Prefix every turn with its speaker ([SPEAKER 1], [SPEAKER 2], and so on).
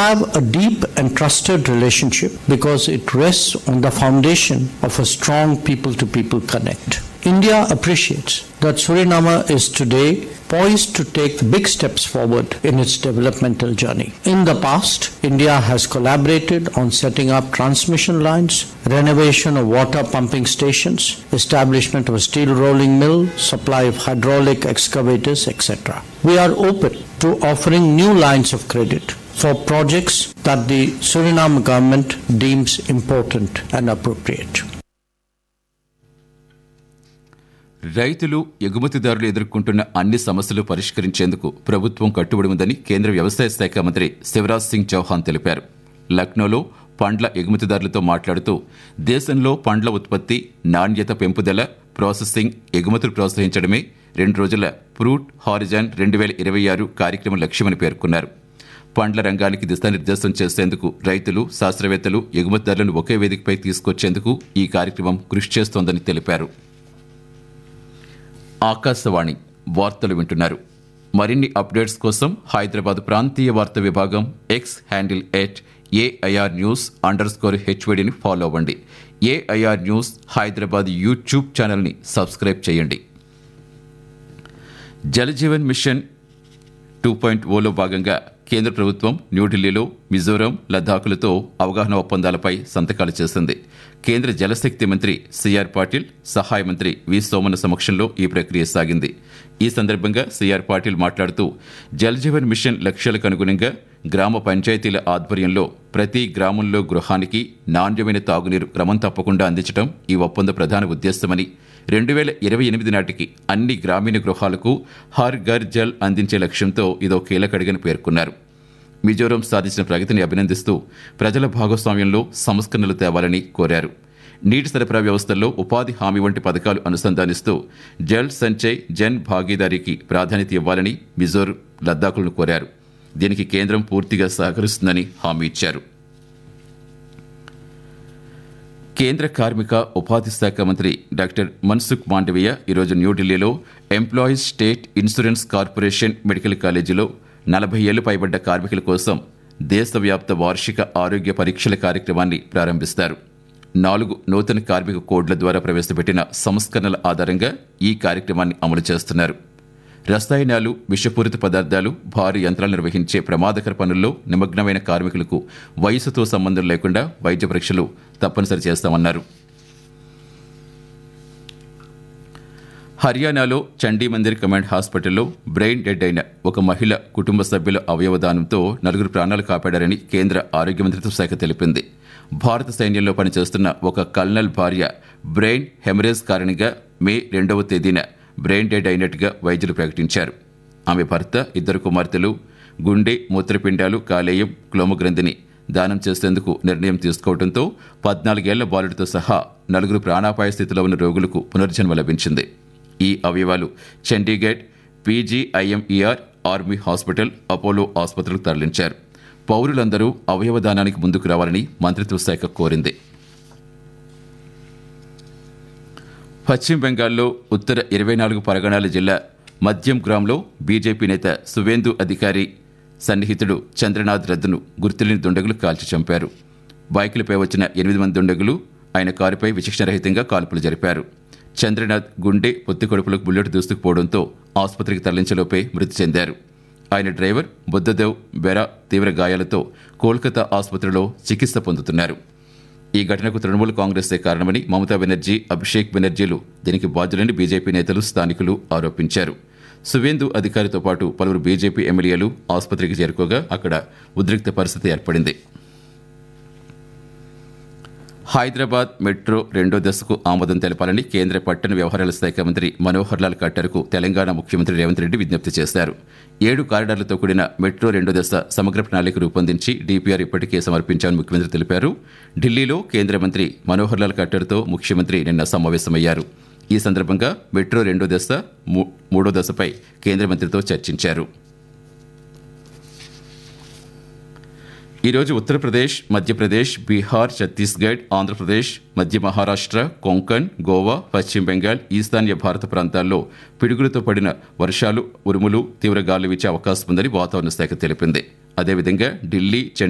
[SPEAKER 1] have a deep and trusted relationship because it rests on the foundation of a strong people to people connect. India appreciates that Suriname is today poised to take big steps forward in its developmental journey. In the past, India has collaborated on setting up transmission lines, renovation of water pumping stations, establishment of a steel rolling mill, supply of hydraulic excavators, etc. We are open to offering new lines of credit for projects that the Suriname government deems important and appropriate.
[SPEAKER 2] రైతులు ఎగుమతిదారులు ఎదుర్కొంటున్న అన్ని సమస్యలు పరిష్కరించేందుకు ప్రభుత్వం కట్టుబడి ఉందని కేంద్ర వ్యవసాయ శాఖ మంత్రి శివరాజ్ సింగ్ చౌహాన్ తెలిపారు లక్నోలో పండ్ల ఎగుమతిదారులతో మాట్లాడుతూ దేశంలో పండ్ల ఉత్పత్తి నాణ్యత పెంపుదల ప్రాసెసింగ్ ఎగుమతులు ప్రోత్సహించడమే రెండు రోజుల ఫ్రూట్ హారిజాన్ రెండు వేల ఇరవై ఆరు కార్యక్రమం లక్ష్యమని పేర్కొన్నారు పండ్ల రంగానికి దిశానిర్దేశం చేసేందుకు రైతులు శాస్త్రవేత్తలు ఎగుమతిదారులను ఒకే వేదికపై తీసుకొచ్చేందుకు ఈ కార్యక్రమం కృషి చేస్తోందని తెలిపారు ఆకాశవాణి వార్తలు వింటున్నారు మరిన్ని అప్డేట్స్ కోసం హైదరాబాద్ ప్రాంతీయ వార్తా విభాగం X handle at AIR news under score హెచ్వడిని ఫాలో అవ్వండి ఏఐఆర్ న్యూస్ హైదరాబాద్ యూట్యూబ్ ఛానల్ని సబ్స్క్రైబ్ చేయండి జలజీవన్ మిషన్ టూ పాయింట్ ఓలో భాగంగా కేంద్ర ప్రభుత్వం న్యూఢిల్లీలో మిజోరాం లద్దాఖులతో అవగాహన ఒప్పందాలపై సంతకాలు చేసింది కేంద్ర జలశక్తి మంత్రి సిఆర్ పాటిల్ సహాయ మంత్రి వి సోమన్న సమక్షంలో ఈ ప్రక్రియ సాగింది ఈ సందర్భంగా సిఆర్ పాటిల్ మాట్లాడుతూ జలజీవన్ మిషన్ లక్ష్యాలకు అనుగుణంగా గ్రామ పంచాయతీల ఆధ్వర్యంలో ప్రతి గ్రామంలో గృహానికి నాణ్యమైన తాగునీరు క్రమం తప్పకుండా అందించడం ఈ ఒప్పంద ప్రధాన ఉద్దేశమని రెండు వేల ఇరవై ఎనిమిది నాటికి అన్ని గ్రామీణ గృహాలకు హర్ ఘర్ జల్ అందించే లక్ష్యంతో ఇదో కీలకడిగని పేర్కొన్నారు మిజోరాం సాధించిన ప్రగతిని అభినందిస్తూ ప్రజల భాగస్వామ్యంలో సంస్కరణలు తేవాలని కోరారు నీటి సరఫరా వ్యవస్థల్లో ఉపాధి హామీ వంటి పథకాలు అనుసంధానిస్తూ జల్ సంచయ్ జన్ భాగీదారీకి ప్రాధాన్యత ఇవ్వాలని మిజోర్ లద్దాఖులను కోరారు దీనికి కేంద్రం పూర్తిగా సహకరిస్తుందని హామీ ఇచ్చారు కేంద్ర కార్మిక ఉపాధి శాఖ మంత్రి డాక్టర్ మన్సుఖ్ మాండవీయ ఈరోజు న్యూఢిల్లీలో employees state insurance corporation medical కాలేజీలో నలభై ఏళ్లు పైబడ్డ కార్మికుల కోసం దేశవ్యాప్త వార్షిక ఆరోగ్య పరీక్షల కార్యక్రమాన్ని ప్రారంభిస్తారు నాలుగు నూతన కార్మిక కోడ్ల ద్వారా ప్రవేశపెట్టిన సంస్కరణల ఆధారంగా ఈ కార్యక్రమాన్ని అమలు చేస్తున్నారు రసాయనాలు విషపూరిత పదార్థాలు భారీ యంత్రాలు నిర్వహించే ప్రమాదకర పనుల్లో నిమగ్నమైన కార్మికులకు వయసుతో సంబంధం లేకుండా వైద్య పరీక్షలు తప్పనిసరి చేస్తామన్నారు హర్యానాలో చండీ మందిర్ కమాండ్ హాస్పిటల్లో బ్రెయిన్ డెడ్ అయిన ఒక మహిళ కుటుంబ సభ్యుల అవయవదానంతో నలుగురు ప్రాణాలు కాపాడారని కేంద్ర ఆరోగ్య మంత్రిత్వ శాఖ తెలిపింది భారత సైన్యంలో పనిచేస్తున్న ఒక కల్నల్ భార్య బ్రెయిన్ హెమరేజ్ కారణంగా మే రెండవ తేదీన బ్రెయిన్ డెడ్ అయినట్టుగా వైద్యులు ప్రకటించారు ఆమె భర్త ఇద్దరు కుమార్తెలు గుండె మూత్రపిండాలు కాలేయం క్లోమగ్రంథిని దానం చేసేందుకు నిర్ణయం తీసుకోవడంతో పద్నాలుగేళ్ల బాలుడితో సహా నలుగురు ప్రాణాపాయ స్థితిలో ఉన్న రోగులకు పునర్జన్మ లభించింది ఈ అవయవాలు Chandigarh PGIMER army hospital Apollo ఆసుపత్రులకు తరలించారు పౌరులందరూ అవయవ దానానికి ముందుకు రావాలని మంత్రిత్వ శాఖ కోరింది పశ్చిమ బెంగాల్లో ఉత్తర ఇరవై నాలుగు పరగణాల జిల్లా మద్యం గ్రామ్లో బీజేపీ నేత సువేందు అధికారి సన్నిహితుడు చంద్రనాథ్ రద్దును గుర్తులేని దుండగులు కాల్చి చంపారు బైకులపై వచ్చిన ఎనిమిది మంది దుండగులు ఆయన కారుపై విచక్షణరహితంగా కాల్పులు జరిపారు చంద్రనాథ్ గుండె పొత్తి కడుపులకు బుల్లెట్ దూసుకుపోవడంతో ఆసుపత్రికి తరలించలోపే మృతి చెందారు ఆయన డ్రైవర్ బుద్ధదేవ్ బెరా తీవ్ర గాయాలతో కోల్కతా ఆసుపత్రిలో చికిత్స పొందుతున్నారు ఈ ఘటనకు తృణమూల్ కాంగ్రెసే కారణమని మమతా బెనర్జీ అభిషేక్ బెనర్జీలు దీనికి బాధ్యులని బీజేపీ నేతలు స్థానికులు ఆరోపించారు సువేందు అధికారితో పాటు పలువురు బీజేపీ ఎమ్మెల్యేలు ఆసుపత్రికి చేరుకోగా అక్కడ ఉద్రిక్త పరిస్థితి ఏర్పడింది హైదరాబాద్ మెట్రో రెండో దశకు ఆమోదం తెలపాలని కేంద్ర పట్టణ వ్యవహారాల శాఖ మంత్రి మనోహర్ లాల్ ఖట్టర్కు తెలంగాణ ముఖ్యమంత్రి రేవంత్ రెడ్డి విజ్ఞప్తి చేశారు ఏడు కారిడార్లతో కూడిన మెట్రో రెండో దశ సమగ్ర ప్రణాళిక రూపొందించి డీపీఆర్ ఇప్పటికే సమర్పించామని ముఖ్యమంత్రి తెలిపారు ఢిల్లీలో కేంద్ర మంత్రి మనోహర్ లాల్ ఖట్టర్తో ముఖ్యమంత్రి నిన్న సమావేశమయ్యారు ఈ సందర్భంగా మెట్రో రెండో దశ మూ- మూడో దశపై కేంద్ర మంత్రితో చర్చించారు ఈరోజు ఉత్తరప్రదేశ్ మధ్యప్రదేశ్ బీహార్ ఛత్తీస్గఢ్ ఆంధ్రప్రదేశ్ మధ్య మహారాష్ట్ర కొంకణ్ గోవా పశ్చిమ బెంగాల్ ఈశాన్య భారత ప్రాంతాల్లో పిడుగులతో పడిన వర్షాలు ఉరుములు తీవ్ర గాలు వీచే అవకాశం ఉందని వాతావరణ శాఖ తెలిపింది అదేవిధంగా ఢిల్లీ చండీ